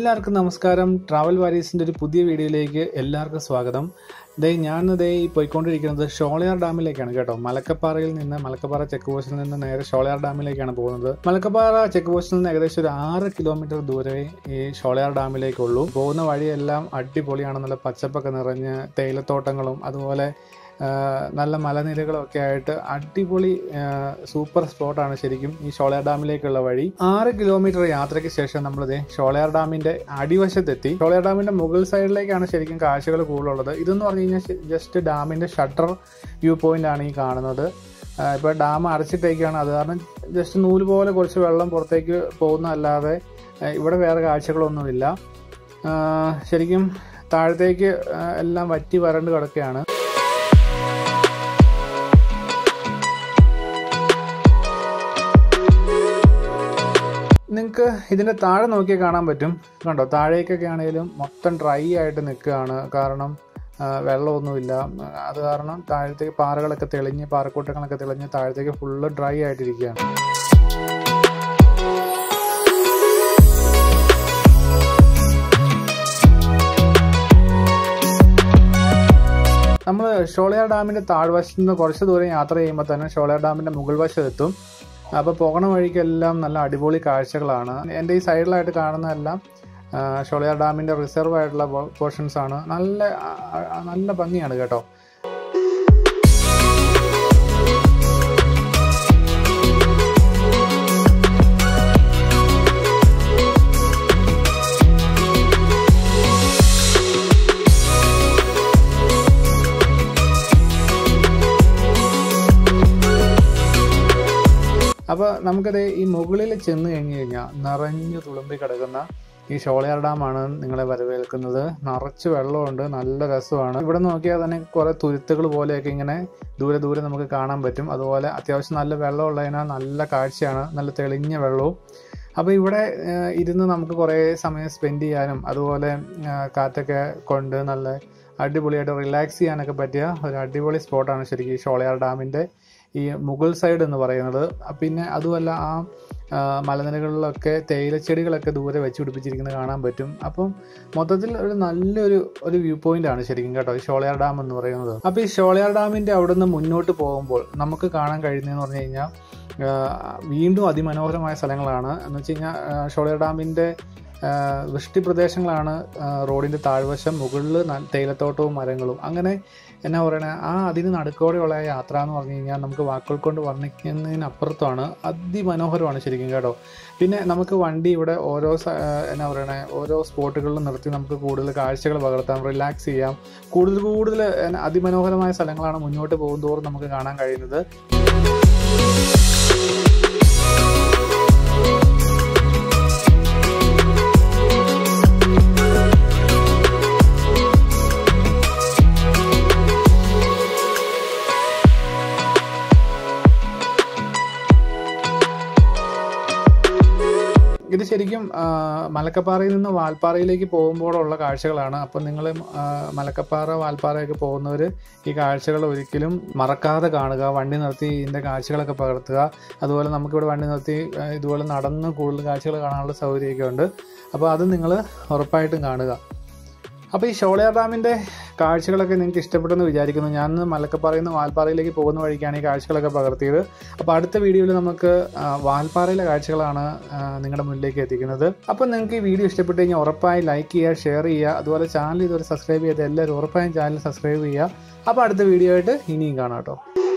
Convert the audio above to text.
എല്ലാവർക്കും നമസ്കാരം ട്രാവൽ വാരീസിൻ്റെ ഒരു പുതിയ വീഡിയോയിലേക്ക് എല്ലാവർക്കും സ്വാഗതം ദേ ഞാൻ ദേ ഈ പോയിക്കൊണ്ടിരിക്കുന്നത് ഷോളയാർ ഡാമിലേക്കാണ് കേട്ടോ മലക്കപ്പാറയിൽ നിന്ന് മലക്കപ്പാറ ചെക്ക് പോസ്റ്റിൽ നിന്ന് നേരെ ഷോളയാർ ഡാമിലേക്കാണ് പോകുന്നത് മലക്കപ്പാറ ചെക്ക് പോസ്റ്റിൽ നിന്ന് ഏകദേശം ഒരു ആറ് കിലോമീറ്റർ ദൂരമേ ഈ ഷോളയാർ ഡാമിലേക്കുള്ളൂ പോകുന്ന വഴിയെല്ലാം അടിപൊളിയാണ് നല്ല പച്ചപ്പൊക്കെ നിറഞ്ഞ് തേയിലത്തോട്ടങ്ങളും അതുപോലെ ആ, നല്ല മലനിരകളും ഒക്കെ ആയിട്ട് അടിപൊളി ആ, സൂപ്പർ സ്പോട്ടാണ് ശരിക്കും ഈ ഷോളയാർ ഡാമിലേക്കുള്ള വഴി ആറ് കിലോമീറ്റർ യാത്രയ്ക്ക് ശേഷം നമ്മളിത് ഷോളയാർ ഡാമിന്റെ അടിവശത്തെത്തി ഷോളയാർ ഡാമിന്റെ മുകൾ സൈഡിലേക്കാണ് ശരിക്കും കാഴ്ചകൾ കൂടുതലുള്ളത് ഇതെന്ന് പറഞ്ഞു കഴിഞ്ഞാൽ ജസ്റ്റ് ഡാമിന്റെ ഷട്ടർ വ്യൂ പോയിന്റ് ആണ് ഈ കാണുന്നത് ആ, ഇപ്പോൾ ഡാം അടച്ചിട്ടേക്കാണ് അത് കാരണം ജസ്റ്റ് നൂല് പോലെ കുറച്ച് വെള്ളം പുറത്തേക്ക് പോകുന്നതല്ലാതെ ആ, ഇവിടെ വേറെ കാഴ്ചകളൊന്നുമില്ല ആ, ശരിക്കും താഴത്തേക്ക് ആ, എല്ലാം വറ്റി വരണ്ട് കിടക്കുകയാണ് നിങ്ങൾക്ക് ഇതിൻ്റെ താഴെ നോക്കിയാൽ കാണാൻ പറ്റും കണ്ടോ താഴേക്കൊക്കെ ആണെങ്കിലും മൊത്തം ഡ്രൈ ആയിട്ട് നിൽക്കുകയാണ് കാരണം ആ, വെള്ളമൊന്നുമില്ല അത് കാരണം താഴത്തേക്ക് പാറകളൊക്കെ തെളിഞ്ഞ് പാറക്കൂട്ടങ്ങളൊക്കെ തെളിഞ്ഞ് താഴത്തേക്ക് ഫുള്ള് ഡ്രൈ ആയിട്ടിരിക്കുകയാണ് നമ്മൾ ഷോളയാർ ഡാമിൻ്റെ താഴ്വശത്ത് നിന്ന് കുറച്ച് ദൂരം യാത്ര ചെയ്യുമ്പോൾ തന്നെ ഷോളയാർ ഡാമിൻ്റെ മുകൾ വശത്തെത്തും അപ്പോൾ പോകുന്ന വഴിക്കെല്ലാം നല്ല അടിപൊളി കാഴ്ചകളാണ് എൻ്റെ ഈ സൈഡിലായിട്ട് കാണുന്നതെല്ലാം ആ, ഷോളയാർ ഡാമിൻ്റെ റിസർവ് ആയിട്ടുള്ള പോർഷൻസ് ആണ് നല്ല ആ, ആ, നല്ല ഭംഗിയാണ് കേട്ടോ അപ്പോൾ നമുക്കത് ഈ മുകളിൽ ചെന്ന് കഴിഞ്ഞ് കഴിഞ്ഞാൽ നിറഞ്ഞു തുളുമ്പി കിടക്കുന്ന ഈ ഷോളയാർ ഡാമാണ് നിങ്ങളെ വരവേൽക്കുന്നത് നിറച്ച് വെള്ളമുണ്ട് നല്ല രസമാണ് ഇവിടെ നോക്കിയാൽ തന്നെ കുറേ തുരുത്തുകൾ പോലെയൊക്കെ ഇങ്ങനെ ദൂരെ ദൂരെ നമുക്ക് കാണാൻ പറ്റും അതുപോലെ അത്യാവശ്യം നല്ല വെള്ളമുള്ളതിനാൽ നല്ല കാഴ്ചയാണ് നല്ല തെളിഞ്ഞ വെള്ളവും അപ്പോൾ ഇവിടെ ഏഹ്, ഇരുന്ന് നമുക്ക് കുറേ സമയം സ്പെൻഡ് ചെയ്യാനും അതുപോലെ ഏഹ്, കാറ്റൊക്കെ കൊണ്ട് നല്ല അടിപൊളിയായിട്ട് റിലാക്സ് ചെയ്യാനൊക്കെ പറ്റിയ ഒരു അടിപൊളി സ്പോട്ടാണ് ശരിക്കും ഈ ഷോളയാർ ഡാമിൻ്റെ ഈ മുകൾ സൈഡ് എന്ന് പറയുന്നത് അഹ് പിന്നെ അതുമല്ല ആ ആ, മലനിരകളിലൊക്കെ തേയിലച്ചെടികളൊക്കെ ദൂരെ വെച്ച് പിടിപ്പിച്ചിരിക്കുന്നത് കാണാൻ പറ്റും അപ്പം മൊത്തത്തിൽ ഒരു നല്ലൊരു ഒരു വ്യൂ പോയിന്റ് ആണ് ശരിക്കും കേട്ടോ ഈ ഷോളയാർ ഡാം എന്ന് പറയുന്നത് അപ്പോൾ ഈ ഷോളയാർ ഡാമിൻ്റെ അവിടെ നിന്ന് മുന്നോട്ട് പോകുമ്പോൾ നമുക്ക് കാണാൻ കഴിയുന്നതെന്ന് പറഞ്ഞു കഴിഞ്ഞാൽ ആ, വീണ്ടും അതിമനോഹരമായ സ്ഥലങ്ങളാണ് എന്ന് വെച്ച് കഴിഞ്ഞാൽ ആ, ഷോളയാർ ഡാമിൻ്റെ ആ, വൃഷ്ടി പ്രദേശങ്ങളാണ് ആ, റോഡിൻ്റെ താഴ്വശം മുകളിൽ തേയിലത്തോട്ടവും മരങ്ങളും അങ്ങനെ എന്നാ പറയണേ ആ അതിന് നടുക്കോടെയുള്ള ആ യാത്ര എന്ന് പറഞ്ഞു കഴിഞ്ഞാൽ നമുക്ക് വാക്കുകൾ കൊണ്ട് വർണ്ണിക്കുന്നതിനപ്പുറത്താണ് അതിമനോഹരമാണ് ശരിക്കും കേട്ടോ പിന്നെ നമുക്ക് വണ്ടി ഇവിടെ ഓരോ സ- ആ, എന്നാ പറയണേ ഓരോ സ്പോട്ടുകളിൽ നിർത്തി നമുക്ക് കൂടുതൽ കാഴ്ചകൾ പകർത്താം റിലാക്സ് ചെയ്യാം കൂടുതൽ കൂടുതൽ എന്നാ അതിമനോഹരമായ സ്ഥലങ്ങളാണ് മുന്നോട്ട് പോകുന്തോറും നമുക്ക് കാണാൻ കഴിയുന്നത് ഇത് ശരിക്കും ആ, മലക്കപ്പാറയിൽ നിന്ന് വാൽപ്പാറയിലേക്ക് പോകുമ്പോഴുള്ള കാഴ്ചകളാണ് അപ്പം നിങ്ങൾ മലക്കപ്പാറ വാൽപ്പാറയൊക്കെ പോകുന്നവർ ഈ കാഴ്ചകൾ ഒരിക്കലും മറക്കാതെ കാണുക വണ്ടി നിർത്തി ഇതിൻ്റെ കാഴ്ചകളൊക്കെ പകർത്തുക അതുപോലെ നമുക്കിവിടെ വണ്ടി നിർത്തി ആ, ഇതുപോലെ നടന്ന് കൂടുതൽ കാഴ്ചകൾ കാണാനുള്ള സൗകര്യമൊക്കെ ഉണ്ട് അപ്പോൾ അത് നിങ്ങൾ ഉറപ്പായിട്ടും കാണുക അപ്പോൾ ഈ ഷോളയാർ ഡാമിൻ്റെ കാഴ്ചകളൊക്കെ നിങ്ങൾക്ക് ഇഷ്ടപ്പെട്ടെന്ന് വിചാരിക്കുന്നു ഞാൻ ഇന്ന് മലക്കപ്പാറയിൽ നിന്ന് വാൽപ്പാറയിലേക്ക് പോകുന്ന വഴിക്കാണ് ഈ കാഴ്ചകളൊക്കെ പകർത്തിയത് അപ്പോൾ അടുത്ത വീഡിയോയിൽ നമുക്ക് ആ, വാൽപ്പാറയിലെ കാഴ്ചകളാണ് ആ, നിങ്ങളുടെ മുന്നിലേക്ക് എത്തിക്കുന്നത് അപ്പോൾ നിങ്ങൾക്ക് ഈ വീഡിയോ ഇഷ്ടപ്പെട്ട് കഴിഞ്ഞാൽ ഉറപ്പായി ലൈക്ക് ചെയ്യുക ഷെയർ ചെയ്യുക അതുപോലെ ചാനൽ ഇതുവരെ സബ്സ്ക്രൈബ് ചെയ്യാത്ത എല്ലാവരും ഉറപ്പായും ചാനൽ സബ്സ്ക്രൈബ് ചെയ്യുക അപ്പോൾ അടുത്ത വീഡിയോ ആയിട്ട് ഇനിയും കാണാം കേട്ടോ